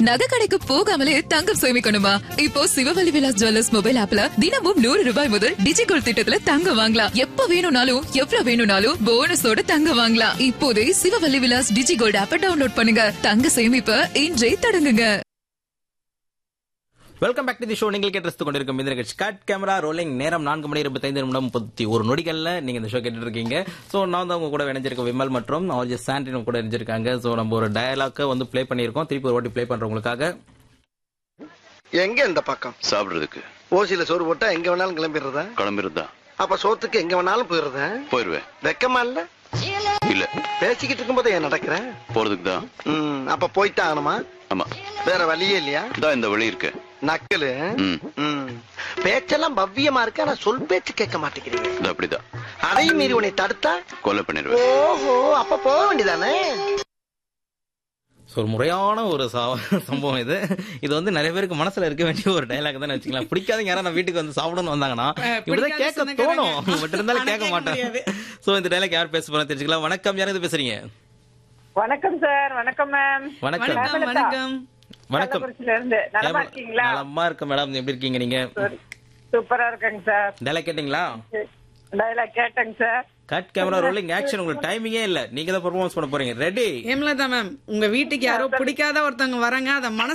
நகை கடைக்கு போகாமலே தங்கம் சேமிக்கணுமா இப்போ சிவவழி விலாஸ் ஜுவல்லர்ஸ் மொபைல் ஆப்ல தினமும் நூறு ரூபாய் முதல் டிஜிகோல்ட் திட்டத்துல தங்கம் வாங்கலாம் எப்ப வேணும்னாலும் எவ்வளவு வேணும்னாலும் போனஸோட தங்கம் வாங்கலாம் இப்போதே சிவவழி விலாஸ் டிஜிகோல்ட் ஆப்பை டவுன்லோட் பண்ணுங்க தங்க சேமிப்ப இன்றே தொடங்குங்க welcome back to the show நீங்கள் கேட்டு கொண்டிருக்கும் இந்த நிகழ்ச்சி கட் கேமரா ரோலிங் நேரம் நான்கு மணி இருபத்தைந்து நிமிடம் முப்பத்தி ஒரு நொடிகள்ல நீங்க இந்த ஷோ கேட்டுட்டு இருக்கீங்க சோ நான் தான் உங்க கூட இணைஞ்சிருக்க விமல் மற்றும் அவர் சாண்டினும் கூட இணைஞ்சிருக்காங்க சோ நம்ம ஒரு டயலாக்க வந்து ப்ளே பண்ணியிருக்கோம் திருப்பி ஒரு வாட்டி ப்ளே பண்றவங்களுக்காக எங்க இந்த பக்கம் சாப்பிடுறதுக்கு ஓசியில சோறு போட்டா எங்க வேணாலும் கிளம்பிடுறதா கிளம்பிருந்தா அப்ப சோத்துக்கு எங்க வேணாலும் போயிடுறதா போயிருவேன் வெக்கமா இல்ல இல்ல பேசிக்கிட்டு இருக்கும்போது ஏன் நடக்கிறேன் போறதுக்கு தான் ம், அப்ப போய்த்தான் ஆகணுமா ஆமா வேற வழியே இல்லையா தான் இந்த வழி இருக்கு நக்கலு ம். ம். பேச்செல்லாம் பவ்யமா இருக்கு ஆனா சொல் பேச்சு கேட்க மாட்டேங்கிறீங்க இது அப்படிதான் அதையும் மீறி உன்னை தடுத்தா கொலை பண்ணிடுவேன் ஓஹோ அப்ப போக வேண்டியதானே ஸோ ஒரு முறையான ஒரு சா- சம்பவம் இது இது வந்து நிறைய பேருக்கு மனசுல இருக்க வேண்டிய ஒரு டயலாக் தான் வச்சுக்கலாம் பிடிக்காதவங்க யாரும் நம்ம வீட்டுக்கு வந்து சாப்பிடணும்னு வந்தாங்கன்னா இப்படிதான் கேட்க தோணும் பட் இருந்தாலும் கேட்க மாட்டேன் சோ இந்த டயலாக் யார் பேச போறோம் தெரிஞ்சுக்கலாம் வணக்கம் யாரும் இது பேசுறீங்க வணக்கம் சார் வணக்கம் மேம் வணக்கம் வணக்கம் வணக்கம் கள்ளக்குறிச்சியில இருந்து நலமா இருக்கீங்களா நலமா இருக்க மேடம் எப்படி இருக்கீங்க நீங்க சூப்பரா இருக்கேங்க சார் டயலாக் கேட்டீங்களா டைலாக் கேட்டேங்க sir cut camera rolling action உங்களுக்கு டைமிங்கே இல்ல நீங்க தான் பெர்ஃபார்மன்ஸ் பண்ண போறீங்க ரெடி ஹேமலதா மேம் உங்க வீட்டுக்கு யாரோ பிடிக்காத ஒருத்தவங்க வராங்க அத மனசு